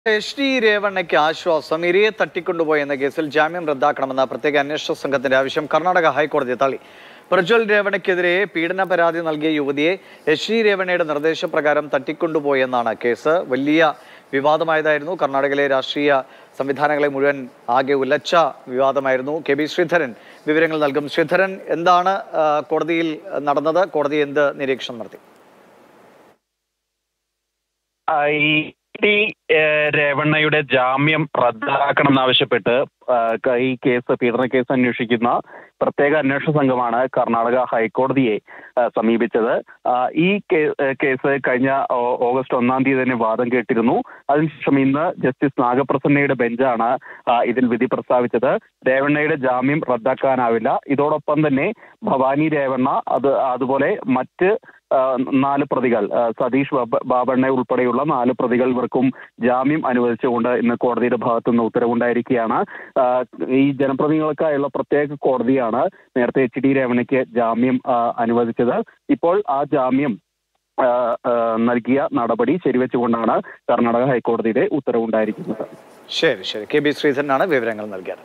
H D രേവണ്ണയ്ക്ക് ആശ്വാസം ഇരയെ തട്ടിക്കൊണ്ടുപോയി എന്ന കേസിൽ ജാമ്യം റദ്ദാക്കണമെന്ന പ്രത്യേക അന്വേഷണ സംഘത്തിന്റെ ആവശ്യം കർണാടക ഹൈക്കോടതി തള്ളി പ്രജ്വൽ രേവണയ്ക്കെതിരെ പീഡന പരാതി നൽകിയ യുവതിയെ എച്ച് ഡി രേവണ്ണയുടെ നിർദ്ദേശപ്രകാരം തട്ടിക്കൊണ്ടുപോയെന്നാണ് കേസ് വലിയ വിവാദമായതായിരുന്നു കർണാടകയിലെ രാഷ്ട്രീയ സംവിധാനങ്ങളെ മുഴുവൻ ആകെ ഉലച്ച വിവാദമായിരുന്നു കെ ബി ശ്രീധരൻ വിവരങ്ങൾ നൽകും ശ്രീധരൻ എന്താണ് ആ, കോടതിയിൽ നടന്നത് കോടതി എന്ത് നിരീക്ഷണം നടത്തി ആ, ഈ ടി ഏഹ്, രേവണ്ണയുടെ ജാമ്യം റദ്ദാക്കണമെന്നാവശ്യപ്പെട്ട് ആ, ക- ഈ കേസ് പീഡന കേസ് അന്വേഷിക്കുന്ന പ്രത്യേക അന്വേഷണ സംഘമാണ് കർണാടക ഹൈക്കോടതിയെ ആ, സമീപിച്ചത് ആ, ഈ കേ- ഏഹ്, കേസ് കഴിഞ്ഞ ഓ- ഓഗസ്റ്റ് ഒന്നാം തീയതി തന്നെ വാദം കേട്ടിരുന്നു അതിനുശേഷം ഇന്ന് ജസ്റ്റിസ് നാഗപ്രസന്നയുടെ ബെഞ്ചാണ് ആ, ഇതിൽ വിധി പ്രസ്താവിച്ചത് രേവണ്ണയുടെ ജാമ്യം റദ്ദാക്കാനാവില്ല ഇതോടൊപ്പം തന്നെ ഭവാനി രേവണ്ണ അത് അതുപോലെ മറ്റ് ആ, നാല് പ്രതികൾ ആ, സതീഷ് ബാബ- ബാബണ്ണ ഉൾപ്പെടെയുള്ള നാല് പ്രതികൾ ഇവർക്കും ജാമ്യം അനുവദിച്ചുകൊണ്ട് ഇന്ന് കോടതിയുടെ ഭാഗത്തുനിന്ന് ഉത്തരവുണ്ടായിരിക്കുകയാണ് ആ, ഈ ജനപ്രതിനിധികൾക്കായുള്ള പ്രത്യേക കോടതിയാണ് നേരത്തെ എച്ച് ഡി രമണയ്ക്ക് ജാമ്യം ആ, അനുവദിച്ചത് ഇപ്പോൾ ആ ജാമ്യം ആ, ആ, നൽകിയ നടപടി ശരിവെച്ചുകൊണ്ടാണ് കർണാടക ഹൈക്കോടതിയുടെ ഉത്തരവുണ്ടായിരിക്കുന്നത് ശരി ശരി കെ ബി ശ്രീധരനാണ് വിവരങ്ങൾ നൽകിയത്